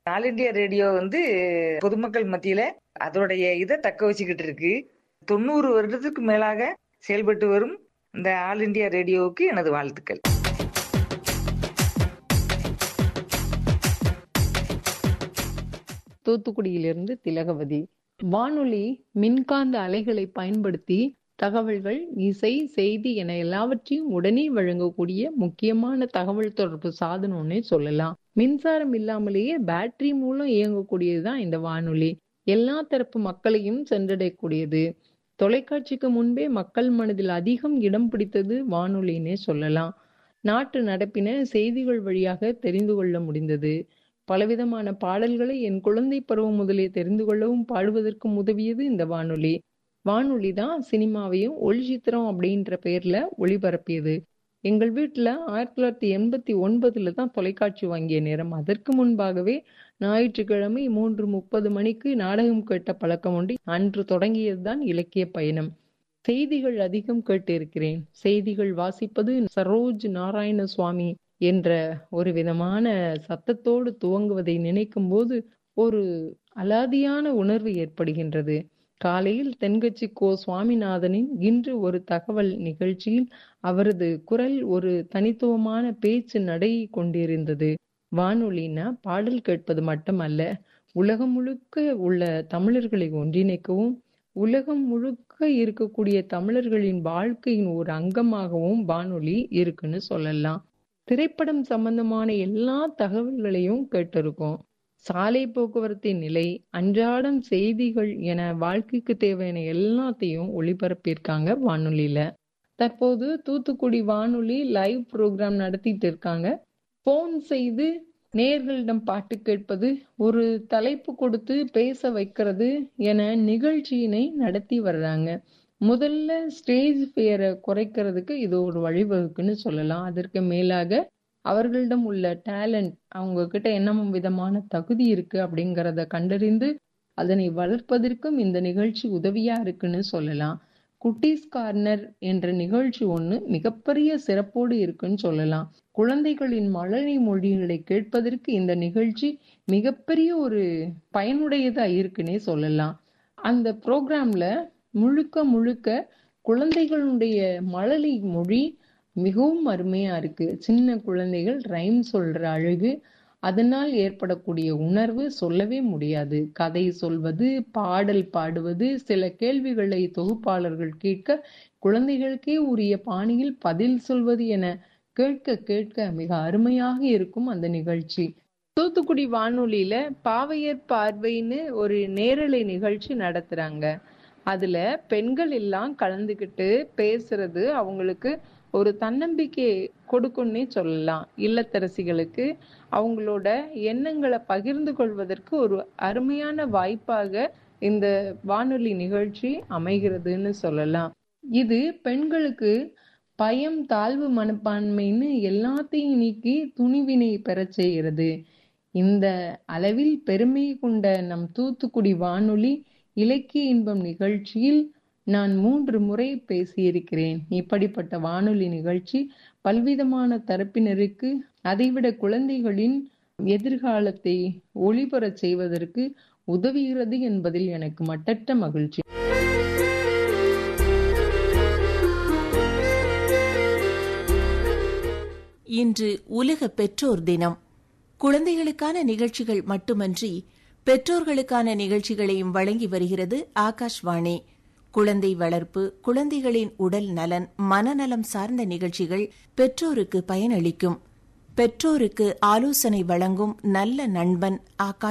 all India radio வந்து பொதுமக்கள் மத்தியில அதோடைய இதை தக்க வச்சுக்கிட்டு இருக்கு தொண்ணூறு வருடத்துக்கு மேலாக செயல்பட்டு வரும் இந்த ஆல் இண்டியா ரேடியோவுக்கு எனது வாழ்த்துக்கள் தூத்துக்குடியிலிருந்து திலகவதி வானொலி மின்காந்த அலைகளை பயன்படுத்தி தகவல்கள் இசை செய்தி என எல்லாவற்றையும் உடனே வழங்கக்கூடிய முக்கியமான தகவல் தொடர்பு சாதனம்னே சொல்லலாம் மின்சாரம் இல்லாமலேயே பேட்டரி மூலம் இயங்கக்கூடியதுதான் இந்த வானொலி எல்லா தரப்பு மக்களையும் சென்றடையக்கூடியது தொலைக்காட்சிக்கு முன்பே மக்கள் மனதில் அதிகம் இடம் பிடித்தது வானொலின்னே சொல்லலாம் நாட்டு நடப்பின செய்திகள் வழியாக தெரிந்து கொள்ள முடிந்தது பலவிதமான பாடல்களை என் குழந்தை பருவம் முதலே தெரிந்து கொள்ளவும் பாடுவதற்கும் உதவியது இந்த வானொலி வானொலி தான் சினிமாவையும் ஒளிச்சித்திரம் அப்படின்ற பெயர்ல ஒளிபரப்பியது எங்கள் வீட்டுல ஆயிரத்தி தொள்ளாயிரத்தி எண்பத்தி ஒன்பதுல தான் தொலைக்காட்சி வாங்கிய நேரம் அதற்கு முன்பாகவே ஞாயிற்றுக்கிழமை மூன்று முப்பது மணிக்கு நாடகம் கேட்ட பழக்கம் உண்டு அன்று தொடங்கியதுதான் இலக்கிய பயணம் செய்திகள் அதிகம் கேட்டிருக்கிறேன் செய்திகள் வாசிப்பது சரோஜ் நாராயண சுவாமி என்ற ஒரு விதமான சத்தத்தோடு துவங்குவதை நினைக்கும் போது ஒரு அலாதியான உணர்வு ஏற்படுகின்றது காலையில் தென்கட்சி கோ சுவாமிநாதனின் இன்று ஒரு தகவல் நிகழ்ச்சியில் அவரது குரல் ஒரு தனித்துவமான பேச்சு நடை கொண்டிருந்தது வானொலினா பாடல் கேட்பது மட்டுமல்ல உலகம் முழுக்க உள்ள தமிழர்களை ஒன்றிணைக்கவும் உலகம் முழுக்க இருக்கக்கூடிய தமிழர்களின் வாழ்க்கையின் ஒரு அங்கமாகவும் வானொலி இருக்குன்னு சொல்லலாம் திரைப்படம் சம்பந்தமான எல்லா தகவல்களையும் கேட்டிருக்கோம் சாலை போக்குவரத்தின் நிலை அன்றாடம் செய்திகள் என வாழ்க்கைக்கு தேவையான எல்லாத்தையும் ஒளிபரப்பியிருக்காங்க வானொலியில தற்போது தூத்துக்குடி வானொலி லைவ் ப்ரோக்ராம் நடத்திட்டு இருக்காங்க போன் செய்து நேர்களிடம் பாட்டு கேட்பது ஒரு தலைப்பு கொடுத்து பேச வைக்கிறது என நிகழ்ச்சியினை நடத்தி வர்றாங்க முதல்ல ஸ்டேஜ் பேரை குறைக்கிறதுக்கு இது ஒரு வழிவகுக்குன்னு சொல்லலாம் அதற்கு மேலாக அவர்களிடம் உள்ள டேலண்ட் அவங்க கிட்ட என்ன விதமான தகுதி இருக்கு அப்படிங்கிறத கண்டறிந்து அதனை வளர்ப்பதற்கும் இந்த நிகழ்ச்சி உதவியா இருக்குன்னு சொல்லலாம் குட்டீஸ் கார்னர் என்ற நிகழ்ச்சி ஒண்ணு மிகப்பெரிய சிறப்போடு இருக்குன்னு சொல்லலாம் குழந்தைகளின் மழலை மொழிகளை கேட்பதற்கு இந்த நிகழ்ச்சி மிகப்பெரிய ஒரு பயனுடையதா இருக்குன்னே சொல்லலாம் அந்த ப்ரோக்ராம்ல முழுக்க முழுக்க குழந்தைகளுடைய மழலை மொழி மிகவும் அருமையா இருக்கு சின்ன குழந்தைகள் ரைம் சொல்ற அழகு அதனால் ஏற்படக்கூடிய உணர்வு சொல்லவே முடியாது கதை சொல்வது பாடல் பாடுவது சில கேள்விகளை தொகுப்பாளர்கள் கேட்க குழந்தைகளுக்கே உரிய பாணியில் பதில் சொல்வது என கேட்க கேட்க மிக அருமையாக இருக்கும் அந்த நிகழ்ச்சி தூத்துக்குடி வானொலியில பாவையர் பார்வைன்னு ஒரு நேரலை நிகழ்ச்சி நடத்துறாங்க அதுல பெண்கள் எல்லாம் கலந்துக்கிட்டு பேசுறது அவங்களுக்கு ஒரு தன்னம்பிக்கை கொடுக்கும்னே சொல்லலாம் இல்லத்தரசிகளுக்கு அவங்களோட எண்ணங்களை பகிர்ந்து கொள்வதற்கு ஒரு அருமையான வாய்ப்பாக இந்த வானொலி நிகழ்ச்சி அமைகிறதுன்னு சொல்லலாம் இது பெண்களுக்கு பயம் தாழ்வு மனப்பான்மைன்னு எல்லாத்தையும் நீக்கி துணிவினை பெறச் செய்கிறது இந்த அளவில் பெருமை கொண்ட நம் தூத்துக்குடி வானொலி இலக்கிய இன்பம் நிகழ்ச்சியில் நான் மூன்று முறை பேசியிருக்கிறேன் இப்படிப்பட்ட வானொலி நிகழ்ச்சி பல்விதமான தரப்பினருக்கு அதைவிட குழந்தைகளின் எதிர்காலத்தை ஒளிபரச் செய்வதற்கு உதவுகிறது என்பதில் எனக்கு மட்டற்ற மகிழ்ச்சி இன்று உலக பெற்றோர் தினம் குழந்தைகளுக்கான நிகழ்ச்சிகள் மட்டுமன்றி பெற்றோர்களுக்கான நிகழ்ச்சிகளையும் வழங்கி வருகிறது ஆகாஷ்வாணி குழந்தை வளர்ப்பு குழந்தைகளின் உடல் நலன் மனநலம் சார்ந்த நிகழ்ச்சிகள் பெற்றோருக்கு பயனளிக்கும் பெற்றோருக்கு ஆலோசனை வழங்கும் நல்ல நண்பன் ஆகாஷ்